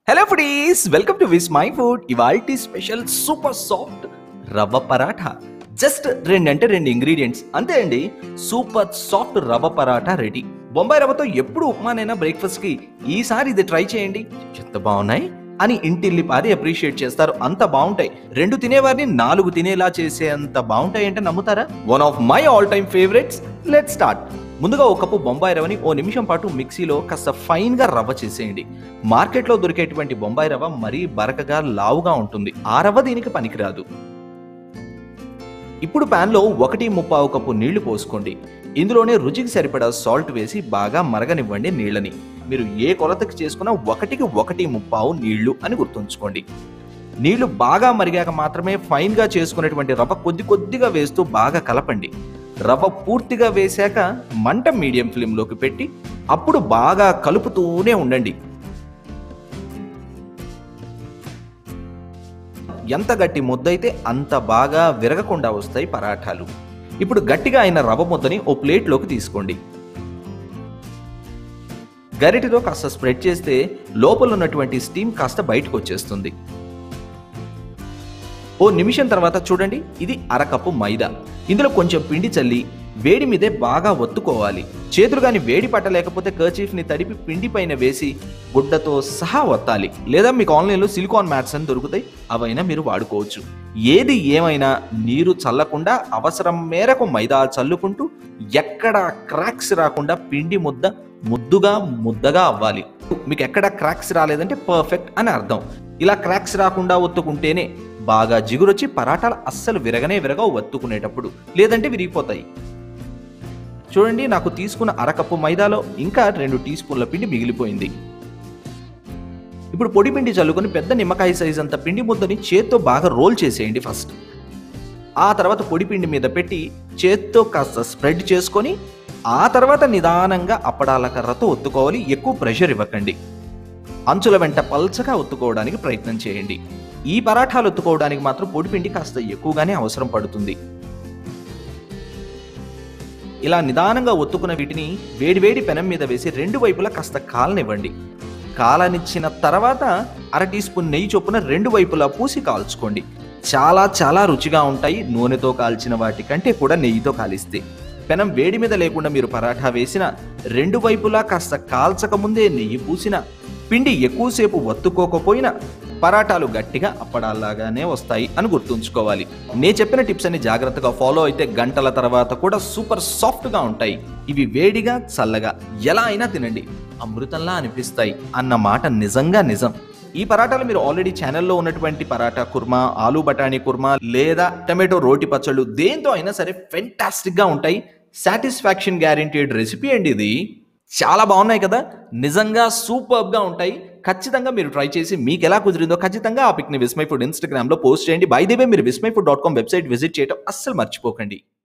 hello foodies welcome to Vismai food ఇవాల్టి special super soft రవ్వ paratha just రెండు అంటే రెండు ఇంగ్రీడియంట్స్ అంతే అండి సూపర్ సాఫ్ట్ రవ్వ పరాఠా రెడీ బొంబాయి రవ్వతో ఎప్పుడు ఉప్మానైనా బ్రేక్ఫాస్ట్ కి ఈసారి ఇది ట్రై చేయండి ఎంత బాగున్నాయి అని ఇంటిల్లి పాది అప్రిషియేట్ చేస్తారు అంత బాగుంటాయి రెండు తినేవారిని నాలుగు తినేలా చేసే అంత బాగుంటాయి అంటే నమ్ముతారా one of my all time favourites let start ముందుగా ఒక కప్పు బొంబాయి రవ్వని ఓ నిమిషం పాటు మిక్సీలో కాస్త ఫైన్ గా రవ్వ చేసేయండి మార్కెట్లో దొరికేటువంటి బొంబాయి రవ్వ మరీ బరకగా లావుగా ఉంటుంది ఆ రవ్వ దీనికి పనికిరాదు ఇప్పుడు ప్యాన్లో ఒకటి ముప్పావు కప్పు నీళ్లు పోసుకోండి ఇందులోనే రుచికి సరిపడా సాల్ట్ వేసి బాగా మరగనివ్వండి నీళ్ళని మీరు ఏ కొలతకి చేసుకున్నా ఒకటికి ఒకటి ముప్పావు నీళ్లు అని గుర్తుంచుకోండి నీళ్లు బాగా మరిగాక మాత్రమే ఫైన్ గా చేసుకునేటువంటి రవ్వ కొద్ది కొద్దిగా వేస్తూ బాగా కలపండి రవ్వ పూర్తిగా వేశాక మంట మీడియం ఫ్లేమ్లోకి పెట్టి అప్పుడు బాగా కలుపుతూనే ఉండండి ఎంత గట్టి ముద్దైతే అంత బాగా విరగకుండా వస్తాయి పరాఠాలు ఇప్పుడు గట్టిగా అయిన రవ్వ ముద్దని ఓ ప్లేట్లోకి తీసుకోండి గరిటెలో కాస్త స్ప్రెడ్ చేస్తే లోపల ఉన్నటువంటి స్టీమ్ కాస్త బయటకు వచ్చేస్తుంది ఓ నిమిషం తర్వాత చూడండి ఇది అరకప్పు మైదా ఇందులో కొంచెం పిండి చల్లి వేడి మీదే బాగా ఒత్తుకోవాలి చేతులు గాని వేడి పట్టలేకపోతే కర్చీఫ్ ని తడిపి పిండి పైన వేసి గుడ్డతో సహా ఒత్తాలి లేదా మీకు ఆన్లైన్లో సిలికాన్ మ్యాట్స్ అని దొరుకుతాయి అవైనా మీరు వాడుకోవచ్చు ఏది ఏమైనా నీరు చల్లకుండా అవసరం మేరకు మైదా చల్లుకుంటూ ఎక్కడ క్రాక్స్ రాకుండా పిండి ముద్ద ముద్దుగా ముద్దగా అవ్వాలి మీకు ఎక్కడ క్రాక్స్ రాలేదంటే పర్ఫెక్ట్ అని అర్థం ఇలా క్రాక్స్ రాకుండా ఒత్తుకుంటేనే బాగా జిగురొచ్చి పరాటాలు అస్సలు విరగనే విరగవు ఒత్తుకునేటప్పుడు లేదంటే విరిగిపోతాయి చూడండి నాకు తీసుకున్న అరకప్పు మైదాలో ఇంకా రెండు టీ స్పూన్ల పిండి మిగిలిపోయింది ఇప్పుడు పొడి పిండి చల్లుకొని పెద్ద నిమ్మకాయ సైజ్ అంత పిండి ముద్దని చేత్తో బాగా రోల్ చేసేయండి ఫస్ట్ ఆ తర్వాత పొడి పిండి మీద పెట్టి చేత్తో కాస్త స్ప్రెడ్ చేసుకొని ఆ తర్వాత నిదానంగా అప్పడాల కర్రతో ఒత్తుకోవాలి ఎక్కువ ప్రెషర్ ఇవ్వకండి అంచుల వెంట పల్చగా ఒత్తుకోవడానికి ప్రయత్నం చేయండి ఈ పరాఠాలు ఒత్తుకోవడానికి మాత్రం పొడిపిండి కాస్త ఎక్కువగానే అవసరం పడుతుంది ఇలా నిదానంగా ఒత్తుకున్న వీటిని వేడివేడి పెనం మీద వేసి రెండు వైపులా కాస్త కాలనివ్వండి కాలనిచ్చిన తర్వాత అర టీ స్పూన్ నెయ్యి చొప్పున రెండు వైపులా పూసి కాల్చుకోండి చాలా చాలా రుచిగా ఉంటాయి నూనెతో కాల్చిన వాటి కంటే కూడా నెయ్యితో కాలిస్తే పెనం వేడి మీద లేకుండా మీరు పరాఠా వేసిన రెండు వైపులా కాస్త కాల్చక ముందే నెయ్యి పూసిన పిండి ఎక్కువసేపు ఒత్తుకోకపోయినా పరాటాలు గట్టిగా అప్పడాల్లాగానే వస్తాయి అని గుర్తుంచుకోవాలి నే చెప్పిన టిప్స్ అన్ని జాగ్రత్తగా ఫాలో అయితే గంటల తర్వాత కూడా సూపర్ సాఫ్ట్ గా ఉంటాయి ఇవి వేడిగా చల్లగా ఎలా అయినా తినండి అమృతంలా అనిపిస్తాయి అన్న మాట నిజంగా నిజం ఈ పరాటాలు మీరు ఆల్రెడీ ఛానల్లో ఉన్నటువంటి పరాటా కుర్మా ఆలు బఠానీ కుర్మా లేదా టమాటో రోటి పచ్చళ్ళు దేంతో అయినా సరే ఫెంటాస్టిక్ గా ఉంటాయి సాటిస్ఫాక్షన్ గ్యారెంటీడ్ రెసిపీ అండి ఇది చాలా బాగున్నాయి కదా నిజంగా సూపర్బ్ గా ఉంటాయి ఖచ్చితంగా మీరు ట్రై చేసి మీకు ఎలా కుదిరిందో ఖచ్చితంగా ఆ పిక్ని విస్మై ఫుడ్ ఇన్స్టాగ్రామ్ లో పోస్ట్ చేయండి బై దే వే మీరు Vismai food dot com website visit చేయడం అస్సలు మర్చిపోకండి